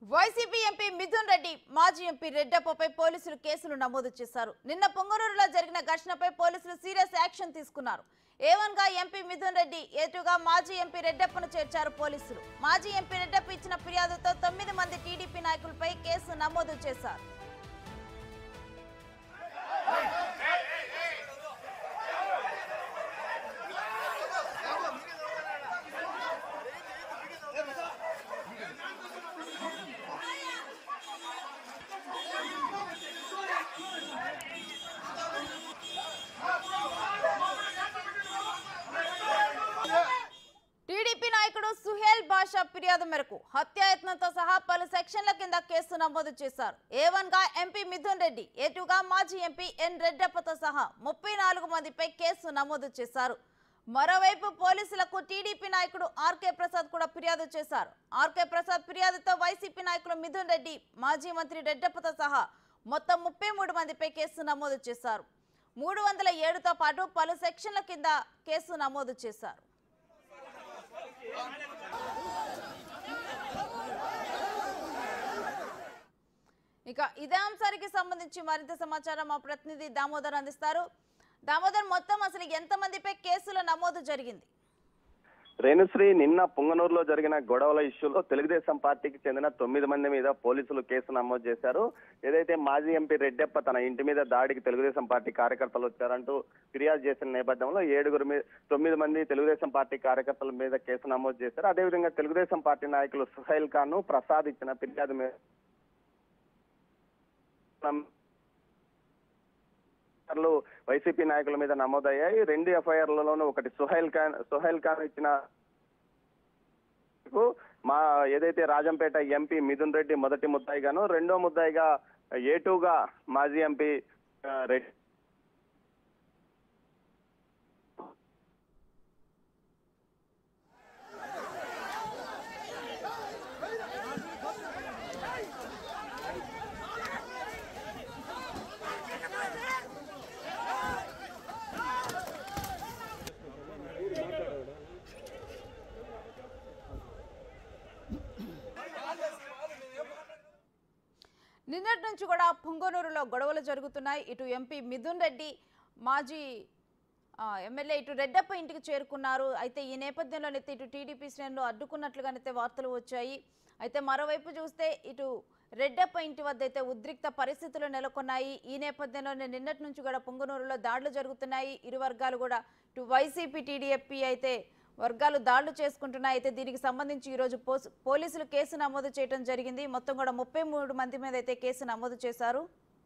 YCP MP Mithun Reddy మాజీ MP రెడ్డప్పపై పోలీసులు కేసులు నమోదు చేశారు నిన్న పొంగనూరులో జరిగిన ఘర్షణపై పోలీసులు సీరియస్ యాక్షన్ తీసుకున్నారు ఏవన్ గా ఎంపీ మిథున్ రెడ్డి ఏటుగా మాజీ ఎంపీ రెడ్డప్పను చేర్చారు పోలీసులు మాజీ ఎంపీ రెడ్డప్ప ఇచ్చిన ఫిర్యాదుతో తొమ్మిది మంది టీడీపీ నాయకులపై కేసు నమోదు చేశారు టీడీపీ నాయకుడు సుహేల్ బాషా ఫిర్యాదు మేరకు హత్యాయత్నంతో సహా పలు సెక్షన్ల కింద కేసు నమోదు చేశారు ఏ వన్ గా MP Mithun Reddy A two గా మాజీ ఎంపీ ఎన్ రెడ్డప్పతో సహా ముప్పై నాలుగు మందిపై కేసు నమోదు చేశారు మరోవైపు పోలీసులకు టీడీపీ నాయకుడు ఆర్కే ప్రసాద్ కూడా ఫిర్యాదు చేశారు ఆర్కే ప్రసాద్ ఫిర్యాదుతో వైసీపీ నాయకులు మిథున్ రెడ్డి మాజీ మంత్రి రెడ్డప్పతో సహా మొత్తం ముప్పై మూడు మందిపై కేసు నమోదు చేశారు మూడు వందల ఏడుతో పాటు పలు సెక్షన్ల కింద కేసు నమోదు చేశారు ఇక ఇదే అంశానికి సంబంధించి మరింత సమాచారం మా ప్రతినిధి దామోదర్ అందిస్తారు దామోదర్ మొత్తం అసలు ఎంతమందిపై కేసుల నమోదు జరిగింది రేణుశ్రీ నిన్న పుంగనూరులో జరిగిన గొడవల ఇష్యూలో తెలుగుదేశం పార్టీకి చెందిన తొమ్మిది మంది మీద పోలీసులు కేసు నమోదు చేశారు ఏదైతే మాజీ ఎంపీ రెడ్డప్ప తన ఇంటి మీద దాడికి తెలుగుదేశం పార్టీ కార్యకర్తలు వచ్చారంటూ ఫిర్యాదు చేసిన నేపథ్యంలో ఏడుగురు మీద తొమ్మిది మంది తెలుగుదేశం పార్టీ కార్యకర్తల మీద కేసు నమోదు చేశారు అదేవిధంగా తెలుగుదేశం పార్టీ నాయకులు సుహైల్ ఖాన్ ప్రసాద్ ఇచ్చిన ఫిర్యాదు మీద ఎఫ్ఐఆర్లు వైసీపీ నాయకుల మీద నమోదయ్యాయి రెండు ఎఫ్ఐఆర్లలోనూ ఒకటి సుహైల్ ఖాన్ సుహైల్ ఖాన్ ఇచ్చిన మా ఏదైతే రాజంపేట ఎంపీ మిథున్ రెడ్డి మొదటి ముద్దాయిగాను రెండో ముద్దాయిగా ఏ గా మాజీ ఎంపీ ఆ, రెడ్డి నిన్నటి నుంచి కూడా పుంగనూరులో గొడవలు జరుగుతున్నాయి ఇటు ఎంపీ మిథున్ రెడ్డి మాజీ ఆ, ఎమ్మెల్యే ఇటు రెడ్డప్ప ఇంటికి చేరుకున్నారు అయితే ఈ నేపథ్యంలోనైతే ఇటు టీడీపీ శ్రేణులు అడ్డుకున్నట్లుగానైతే వార్తలు వచ్చాయి అయితే మరోవైపు చూస్తే ఇటు రెడ్డప్ప ఇంటి వద్ద అయితే ఉద్రిక్త పరిస్థితులు నెలకొన్నాయి ఈ నేపథ్యంలోనే నిన్నటి నుంచి కూడా పుంగనూరులో దాడులు జరుగుతున్నాయి ఇరు వర్గాలు కూడా ఇటు వైసీపీ టీడీఎఫ్పీ అయితే వర్గాలు దాడులు చేసుకుంటున్నాయి అయితే దీనికి సంబంధించి ఈరోజు పోస్- పోలీసులు కేసు నమోదు చేయడం జరిగింది మొత్తం కూడా ముప్పై మూడు మంది మీద అయితే కేసు నమోదు చేశారు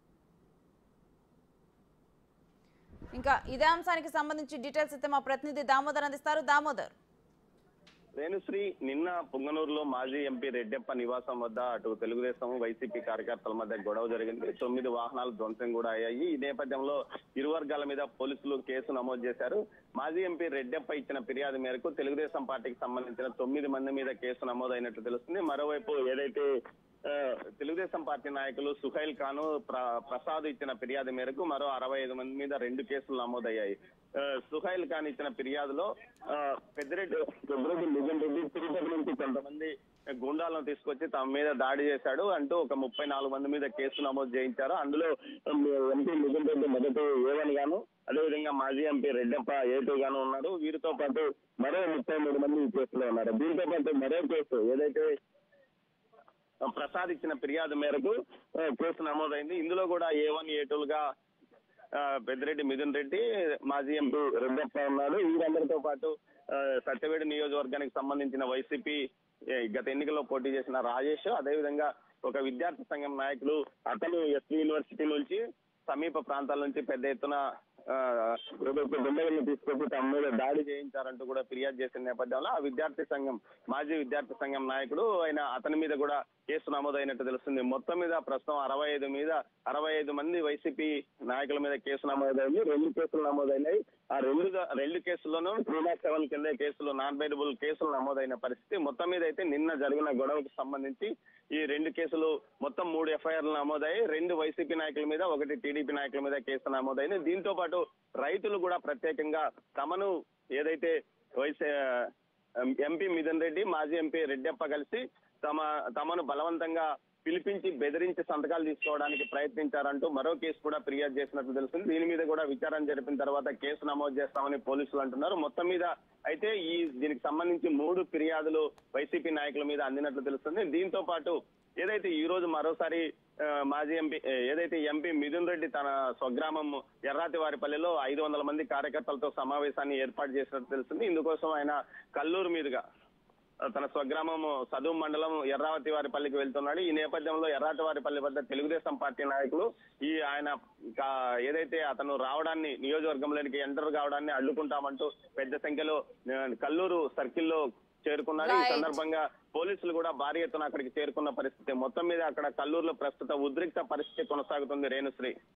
ఇంకా ఇదే అంశానికి సంబంధించి డీటెయిల్స్ అయితే మా ప్రతినిధి దామోదర్ అందిస్తారు దామోదర్ రేణుశ్రీ నిన్న పుంగనూరులో మాజీ ఎంపీ రెడ్డప్ప నివాసం వద్ద అటు తెలుగుదేశం వైసీపీ కార్యకర్తల మధ్య గొడవ జరిగింది తొమ్మిది వాహనాలు ధ్వంసం కూడా అయ్యాయి ఈ నేపథ్యంలో ఇరు వర్గాల మీద పోలీసులు కేసు నమోదు చేశారు మాజీ ఎంపీ రెడ్డప్ప ఇచ్చిన ఫిర్యాదు మేరకు తెలుగుదేశం పార్టీకి సంబంధించిన తొమ్మిది మంది మీద కేసు నమోదైనట్లు తెలుస్తుంది మరోవైపు ఏదైతే ఆ, తెలుగుదేశం పార్టీ నాయకులు సుహైల్ ఖాను ప్ర- ప్రసాద్ ఇచ్చిన ఫిర్యాదు మేరకు మరో అరవై ఐదు మంది మీద రెండు కేసులు నమోదయ్యాయి ఆ, సుహైల్ ఖాన్ ఇచ్చిన ఫిర్యాదులో ఆ, పెద్దిరెడ్డి పెద్దిరెడ్డి నిజం రెడ్డి తిరుపతి నుంచి కొంతమంది గుండాలను తీసుకొచ్చి తమ మీద దాడి చేశాడు అంటూ ఒక ముప్పై నాలుగు మంది మీద కేసు నమోదు చేయించారు అందులో ఎంపీ నిజం రెడ్డి మొదటి ఏవన్ గాను అదేవిధంగా మాజీ ఎంపీ రెడ్డప్ప ఏటూ గాను ఉన్నారు వీరితో పాటు మరో ముప్పై మూడు మంది ఈ కేసులో ఉన్నారు దీంతో పాటు మరో కేసు ఏదైతే ప్రసాద్ ఇచ్చిన ఫిర్యాదు మేరకు ఆ, కేసు నమోదైంది ఇందులో కూడా ఏ వన్ ఏ టూలుగా పెద్దిరెడ్డి మిథున్ రెడ్డి మాజీ ఎంపీ రెడ్డప్ప ఉన్నాడు వీరందరితో పాటు ఆ, సత్యవేడు నియోజకవర్గానికి సంబంధించిన వైసీపీ ఏ, గత ఎన్నికల్లో పోటీ చేసిన రాజేష్ అదేవిధంగా ఒక విద్యార్థి సంఘం నాయకులు అతను ఎస్వి యూనివర్సిటీ నుంచి సమీప ప్రాంతాల నుంచి పెద్ద ఎత్తున ఆ, దుండగులను తీసుకొచ్చి తమ మీద దాడి చేయించారంటూ కూడా ఫిర్యాదు చేసిన నేపథ్యంలో ఆ విద్యార్థి సంఘం మాజీ విద్యార్థి సంఘం నాయకుడు ఆయన అతని మీద కూడా కేసు నమోదైనట్టు తెలుస్తుంది మొత్తం మీద ప్రస్తుతం అరవై ఐదు మీద అరవై ఐదు మంది వైసీపీ నాయకుల మీద కేసు నమోదైంది రెండు కేసులు నమోదైనాయి ఆ రెండు రెండు కేసుల్లోనూ త్రీ నాట్ సెవెన్ కింద కేసులు నాన్ బైడబుల్ కేసులు నమోదైన పరిస్థితి మొత్తం మీద అయితే నిన్న జరిగిన గొడవకు సంబంధించి ఈ రెండు కేసులు మొత్తం మూడు ఎఫ్ఐఆర్లు నమోదయ్యాయి రెండు వైసీపీ నాయకుల మీద ఒకటి టీడీపీ నాయకుల మీద కేసు నమోదైంది దీంతో పాటు రైతులు కూడా ప్రత్యేకంగా తమను ఏదైతే వైసీ ఎంపీ మిథున్ రెడ్డి మాజీ ఎంపీ రెడ్డప్ప కలిసి తమ తమను బలవంతంగా పిలిపించి బెదిరించి సంతకాలు తీసుకోవడానికి ప్రయత్నించారంటూ మరో కేసు కూడా ఫిర్యాదు చేసినట్లు తెలుస్తుంది దీని మీద కూడా విచారణ జరిపిన తర్వాత కేసు నమోదు చేస్తామని పోలీసులు అంటున్నారు మొత్తం మీద అయితే ఈ దీనికి సంబంధించి మూడు ఫిర్యాదులు వైసీపీ నాయకుల మీద అందినట్లు తెలుస్తుంది దీంతో పాటు ఏదైతే ఈ రోజు మరోసారి ఆ, మాజీ ఎంపీ ఏ, ఏదైతే ఎంపీ మిథున్ రెడ్డి తన స్వగ్రామం ఎర్రాతివారిపల్లిలో ఐదు వందల మంది కార్యకర్తలతో సమావేశాన్ని ఏర్పాటు చేసినట్టు తెలుస్తుంది ఇందుకోసం ఆయన కల్లూరు మీదుగా ఆ, తన స్వగ్రామం సదువు మండలం ఎర్రావతి వారిపల్లికి వెళ్తున్నాడు ఈ నేపథ్యంలో ఎర్రాటి వారిపల్లి వద్ద తెలుగుదేశం పార్టీ నాయకులు ఈ ఆయన కా- ఏదైతే అతను రావడాన్ని నియోజకవర్గంలోనికి ఎంటర్ కావడాన్ని అడ్డుకుంటామంటూ పెద్ద సంఖ్యలో ఆ, కల్లూరు సర్కిల్లో చేరుకున్నారు ఈ Right. సందర్భంగా పోలీసులు కూడా భారీ ఎత్తున అక్కడికి చేరుకున్న పరిస్థితి మొత్తం మీద అక్కడ కల్లూరులో ప్రస్తుత ఉద్రిక్త పరిస్థితి కొనసాగుతుంది రేణుశ్రీ